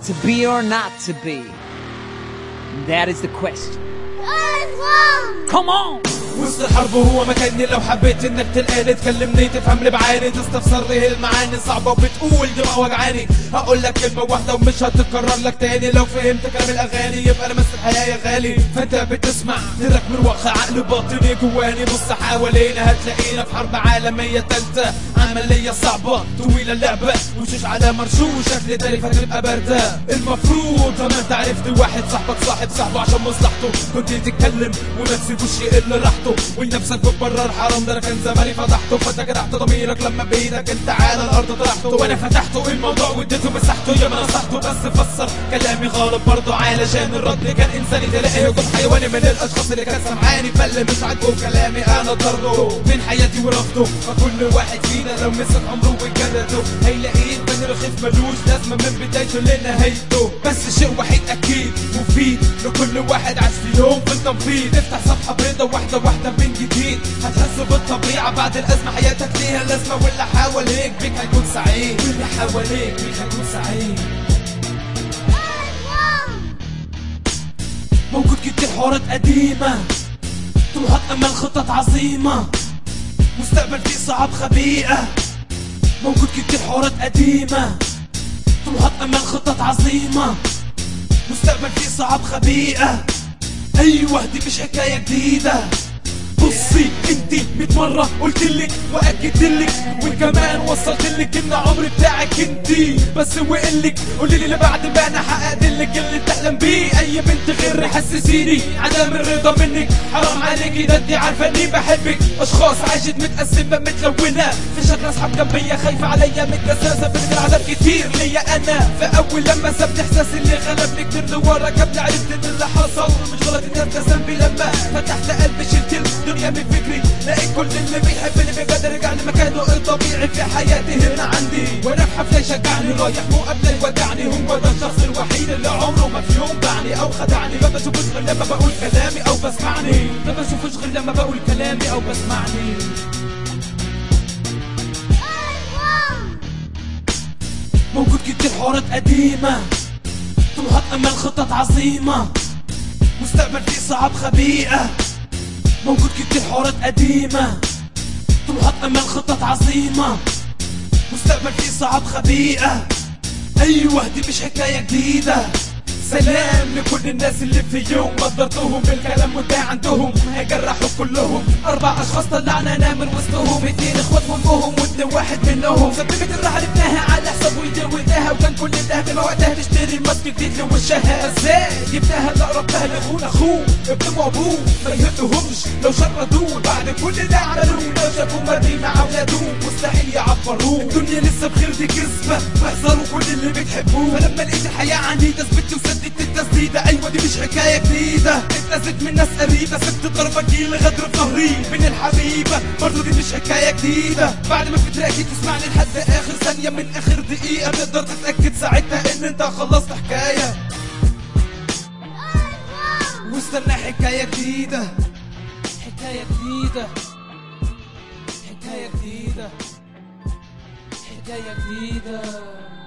To be or not to be? That is the question. Come on! وسط الحرب هو مكاني لو حبيت انك تلقاني تكلمني تفهمني بعيني تستفسر لي المعاني صعبة وبتقول دماغ وجعاني هقول لك كلمة واحدة ومش هتتكرر لك تاني لو فهمت كلام الاغاني يبقى انا مثل الحياة يا غالي فانت بتسمع ترك من واقع عقل باطني جواني بص حوالينا هتلاقينا في حرب عالمية تالتة عملية صعبة طويلة اللعبة وشوش على مرشوش شكل تاريخ هتبقى باردة المفروض زمان انت عرفت واحد صاحبك صاحب صاحبه عشان مصلحته كنت تتكلم وما تسيبوش يقل راحته ولنفسك بتبرر حرام ده انا كان زماني فضحته فانت جرحت ضميرك لما بايدك انت على الارض طرحته وانا فتحته الموضوع واديته مساحته يا ما نصحته بس فسر كلامي غلط برضه علشان الرد كان انساني تلاقي هجوم حيواني من الاشخاص اللي كان سامعاني فاللي مش عاجبه كلامي انا طرده من حياتي ورفضه فكل واحد فينا لو مسك عمره وجدده هيلاقيه بني رخيص ملوش لازمه من بدايته لنهايته بس شيء وحيد اكيد مفيد لكل واحد عاش في يوم في التنفيذ افتح صفحه بيضه واحده واحده من جديد هتحس بالطبيعه بعد الازمه حياتك ليها لازمه واللي حواليك بيك هيكون سعيد واللي حواليك بيك هيكون سعيد موجود كتير حوارات قديمة طموحات أمل خطط عظيمة مستقبل فيه صعب خبيئة موجود كتير حوارات قديمة طموحات أمل خطط عظيمة مستقبل فيه صعب خبيئة أيوه دي مش حكاية جديدة بصي انتي 100 مرة قلتلك واكدتلك وكمان وصلتلك ان عمري بتاعك انتي بس وقلك قوليلي اللي بعد ما انا حققتلك اللي تحلم بيه اي بنت غير حسسيني عدم الرضا منك حرام عليكي ده انتي عارفة اني بحبك اشخاص عاشت متقسمة متلونة في شكل اصحاب جنبية خايفة عليا متجسسة في العذاب كتير ليا انا في اول لما سبت احساسي اللي غلبني كتير لورا قبل عرفت ان اللي حصل مش غلط ان انت ذنبي لما فتحت قلبي شلت الدنيا من فكري لقيت كل اللي بيحبني بجد رجع لمكانه الطبيعي في حياتي هنا عندي وانا في حفله يشجعني رايح مقابله يودعني هو ده الشخص الوحيد اللي عمره ما في يوم باعني او خدعني ما بشوفوش غير لما بقول كلامي او بسمعني ما بشوفوش غير لما بقول كلامي او بسمعني موجود كتير حوارات قديمة طموحات أمل خطط عظيمة مستقبل فيه صعب خبيئة موجود كتير حوارات قديمة طموحات أمل خطط عظيمة مستقبل فيه صعب خبيئة أيوه دي مش حكاية جديدة سلام لكل الناس اللي في يوم قدرتهم بالكلام وده عندهم هيجرحوا كلهم اربع اشخاص طلعنا انا من وسطهم اتنين اخوات وامهم وابن واحد منهم سببت الراحه اللي ابنها على حساب ويدي وداها وكان كل الاهتمام وقتها تشتري ماسك جديد لوشها ازاي جبتها اللي قربتها لاخونا اخوه ابن وابوه ما يهمهمش لو شردوه بعد كل اللي عملوه لو شافوا مرمي مع اولادهم مستحيل يعبروه الدنيا لسه بخير دي كذبه واحذروا كل اللي بتحبوه فلما لقيت الحياه عنيده ثبت وسدت التسديده ايوه دي مش حكايه جديده اتلذت من ناس قريبه سبت ضربه جيل غدر في ظهري من الحبيبه برضه دي مش حكايه جديده بعد ما بتلاقي تسمعني لحد اخر ثانيه من اخر دقيقه تقدر تتاكد ساعتها ان انت خلصت حكايه واستنى حكايه جديده حكايه جديده حكايه جديده حكايه جديده